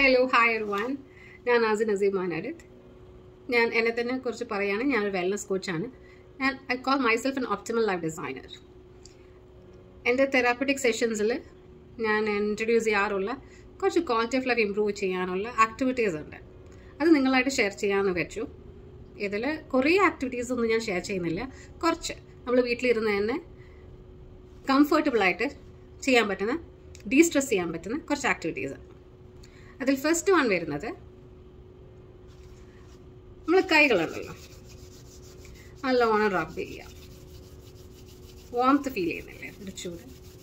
hello hi one ഞാൻ നാസി നസീം മാനാരിത് ഞാൻ എന്നെ തന്നെ കുറിച്ച് പറയുകയാണ് ഞാൻ ഒരു വെൽനസ് കോച്ചാണ് ഞാൻ I call myself an optimal life designer എൻ്റെ തെറാപ്പറ്റിക് സെഷൻസിൽ ഞാൻ ഇൻട്രൊഡ്യൂസ് ചെയ്യാറുള്ള കുറച്ച് ക്വാളിറ്റി ഓഫ് ലൈഫ് ഇമ്പ്രൂവ് ചെയ്യാനുള്ള ആക്ടിവിറ്റീസ് ഉണ്ട് അത് നിങ്ങളായിട്ട് ഷെയർ ചെയ്യാമെന്ന് വെച്ചു ഇതിൽ കുറേ ആക്ടിവിറ്റീസ് ഒന്നും ഞാൻ ഷെയർ ചെയ്യുന്നില്ല കുറച്ച് നമ്മൾ വീട്ടിലിരുന്ന് തന്നെ കംഫർട്ടബിളായിട്ട് ചെയ്യാൻ പറ്റുന്ന ഡീസ്ട്രെസ് ചെയ്യാൻ പറ്റുന്ന കുറച്ച് ആക്ടിവിറ്റീസ് അതിൽ ഫസ്റ്റ് വൺ വരുന്നത് നമ്മൾ കൈകളുണ്ടല്ലോ നല്ലോണം റബ്ബ് ചെയ്യുക വാംത്ത് ഫീൽ ചെയ്യുന്നില്ലേ ഒരു ചൂട്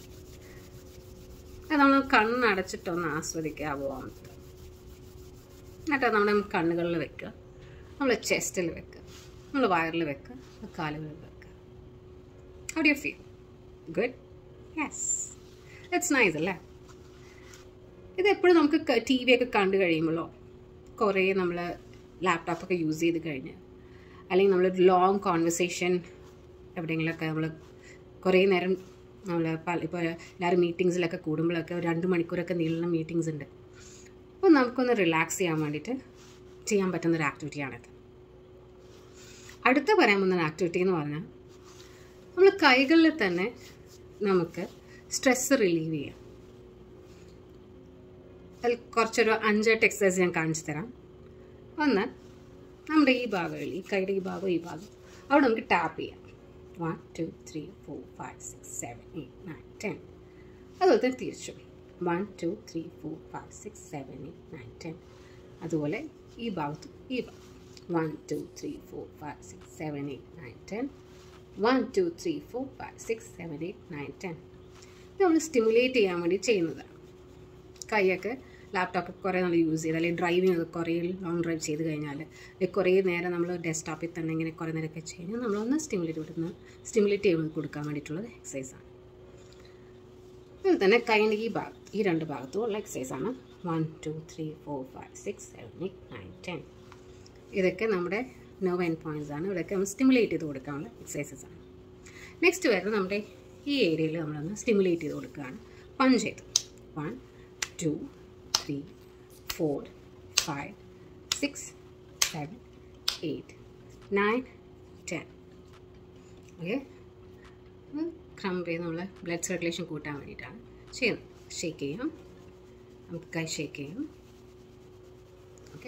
അത് നമ്മൾ കണ്ണടച്ചിട്ടൊന്ന് ആസ്വദിക്കുക ആ വാംത്ത് എന്നിട്ട് നമ്മുടെ കണ്ണുകളിൽ വെക്കുക നമ്മൾ ചെസ്റ്റിൽ വെക്കുക നമ്മൾ വയറിൽ വെക്കുക കാലുകളിൽ വെക്കുക how do you feel good yes it's nice അല്ലേ ഇത് എപ്പോഴും നമുക്ക് ടി വി ഒക്കെ കണ്ടു കഴിയുമ്പോഴോ കുറേ നമ്മൾ ലാപ്ടോപ്പൊക്കെ യൂസ് ചെയ്ത് കഴിഞ്ഞ് അല്ലെങ്കിൽ നമ്മൾ ലോങ് കോൺവെർസേഷൻ എവിടെയെങ്കിലുമൊക്കെ നമ്മൾ കുറേ നേരം നമ്മൾ പല ഇപ്പോൾ എല്ലാവരും മീറ്റിങ്സിലൊക്കെ കൂടുമ്പോഴൊക്കെ ഒരു രണ്ട് മണിക്കൂറൊക്കെ നീളുന്ന മീറ്റിങ്സ് ഉണ്ട് അപ്പോൾ നമുക്കൊന്ന് റിലാക്സ് ചെയ്യാൻ വേണ്ടിയിട്ട് ചെയ്യാൻ പറ്റുന്ന ഒരു ആക്ടിവിറ്റിയാണിത് അടുത്ത പറയാൻ പോകുന്ന ആക്ടിവിറ്റി എന്ന് പറഞ്ഞാൽ നമ്മൾ കൈകളിൽ തന്നെ നമുക്ക് സ്ട്രെസ് റിലീവ് ചെയ്യാം അതിൽ കുറച്ചൊരു അഞ്ചെട്ട് എക്സസൈസ് ഞാൻ കാണിച്ചു തരാം ഒന്ന് നമ്മുടെ ഈ ഭാഗങ്ങളിൽ ഈ കൈയുടെ ഈ ഭാഗം ഈ ഭാഗം അവിടെ നമുക്ക് ടാപ്പ് ചെയ്യാം one two three four five six seven eight nine ten അതുപോലെ തന്നെ തിരിച്ചു one two three four five six seven eight nine ten അതുപോലെ ഈ ഭാഗത്തും ഈ ഭാഗം one two three four five six seven eight nine ten one two three four five six seven eight nine ten ഇത് നമ്മൾ സ്റ്റിമുലേറ്റ് ചെയ്യാൻ വേണ്ടി ചെയ്യുന്നതാണ് കൈയൊക്കെ ലാപ്ടോപ്പ് കുറേ നമ്മൾ യൂസ് ചെയ്ത് അല്ലെങ്കിൽ ഡ്രൈവിംഗ് ഒക്കെ കുറേ ലോങ് ഡ്രൈവ് ചെയ്ത് കഴിഞ്ഞാൽ കുറേ നേരം നമ്മൾ ഡെസ്ക്ടോപ്പിൽ തന്നെ ഇങ്ങനെ കുറേ നേരമൊക്കെ കഴിഞ്ഞാൽ നമ്മളൊന്ന് സ്റ്റിമുലേറ്റ് കൊടുക്കുന്ന സ്റ്റിമുലേറ്റ് ചെയ്ത് കൊടുക്കാൻ വേണ്ടിയിട്ടുള്ളത് എക്സസൈസാണ് അതുപോലെ തന്നെ കൈൻ്റെ ഈ ഭാഗം ഈ രണ്ട് ഭാഗത്തും ഉള്ള എക്സസൈസാണ് one two three four five six seven eight nine ten ഇതൊക്കെ നമ്മുടെ നെർവ് എൻഡ് പോയിൻറ്റ്സ് ആണ് ഇവിടെയൊക്കെ നമ്മൾ സ്റ്റിമുലേറ്റ് ചെയ്ത് കൊടുക്കാനുള്ള എക്സസൈസസ് ആണ് നെക്സ്റ്റ് വരുന്നത് നമ്മുടെ ഈ ഏരിയയിൽ നമ്മളൊന്ന് സ്റ്റിമുലേറ്റ് ചെയ്ത് കൊടുക്കുകയാണ് പഞ്ച് ചെയ്ത് one two three four five six seven eight nine ten okay cramp ചെയ്ത് നമ്മൾ ബ്ലഡ് സർക്കുലേഷൻ കൂട്ടാൻ വേണ്ടിയിട്ടാണ് ചെയ്യുന്നത് ഷേക്ക് ചെയ്യാം നമുക്ക് കൈ ഷേക്ക് ചെയ്യാം ഓക്കെ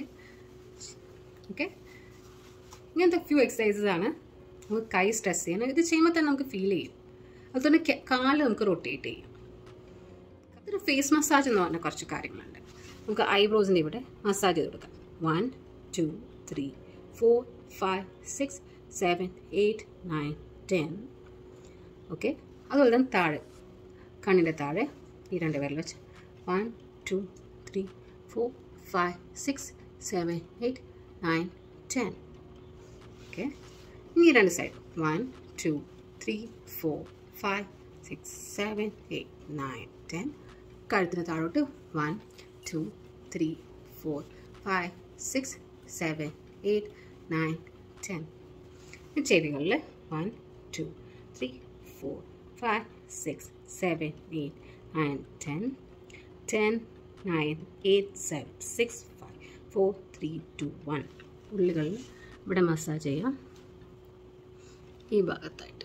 ഓക്കെ ഇങ്ങനത്തെ ഫ്യൂ എക്സസൈസസ് ആണ് നമുക്ക് കൈ സ്ട്രെസ് ചെയ്യാൻ ഇത് ചെയ്യുമ്പോൾ തന്നെ നമുക്ക് ഫീൽ ചെയ്യും അതുപോലെ കാല് നമുക്ക് റൊട്ടേറ്റ് ചെയ്യാം ഒരു ഫേസ് മസാജ് എന്ന് പറഞ്ഞ കുറച്ച് കാര്യങ്ങളുണ്ട് നമുക്ക് ഐബ്രോസിൻ്റെ ഇവിടെ മസാജ് ചെയ്ത് കൊടുക്കാം one two three four five six seven eight nine ten okay അതുപോലെ തന്നെ താഴെ കണ്ണിൻ്റെ താഴെ ഈ രണ്ട് പേരിൽ വെച്ച് one two three four five six seven eight nine ten okay ഇനി രണ്ട് side one two three four five six seven eight nine ten കഴുത്തിന് താഴോട്ട് one two three four five six seven eight nine ten ചെവികളിൽ one two three four five six seven eight nine ten ten nine eight seven six five four three two one ഉള്ളുകളിൽ ഇവിടെ massage ചെയ്യാം ഈ ഭാഗത്തായിട്ട്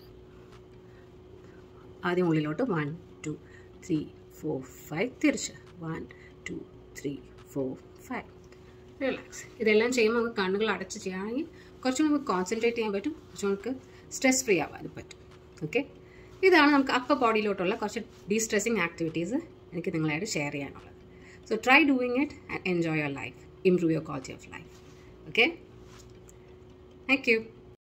ആദ്യം ഉള്ളിലോട്ട് one two three four five തിരിച്ച് one two three four five relax ഇതെല്ലാം ചെയ്യുമ്പോൾ നമുക്ക് കണ്ണുകൾ അടച്ച് ചെയ്യുകയാണെങ്കിൽ കുറച്ചും നമുക്ക് കോൺസെൻട്രേറ്റ് ചെയ്യാൻ പറ്റും കുറച്ചും നമുക്ക് സ്ട്രെസ് ഫ്രീ ആവാനും പറ്റും ഓക്കെ ഇതാണ് നമുക്ക് അപ്പർ ബോഡിയിലോട്ടുള്ള കുറച്ച് ഡീസ്ട്രെസ്സിങ് ആക്ടിവിറ്റീസ് എനിക്ക് നിങ്ങളായിട്ട് ഷെയർ ചെയ്യാനുള്ളത് so try doing it and enjoy your life improve your quality of life okay thank U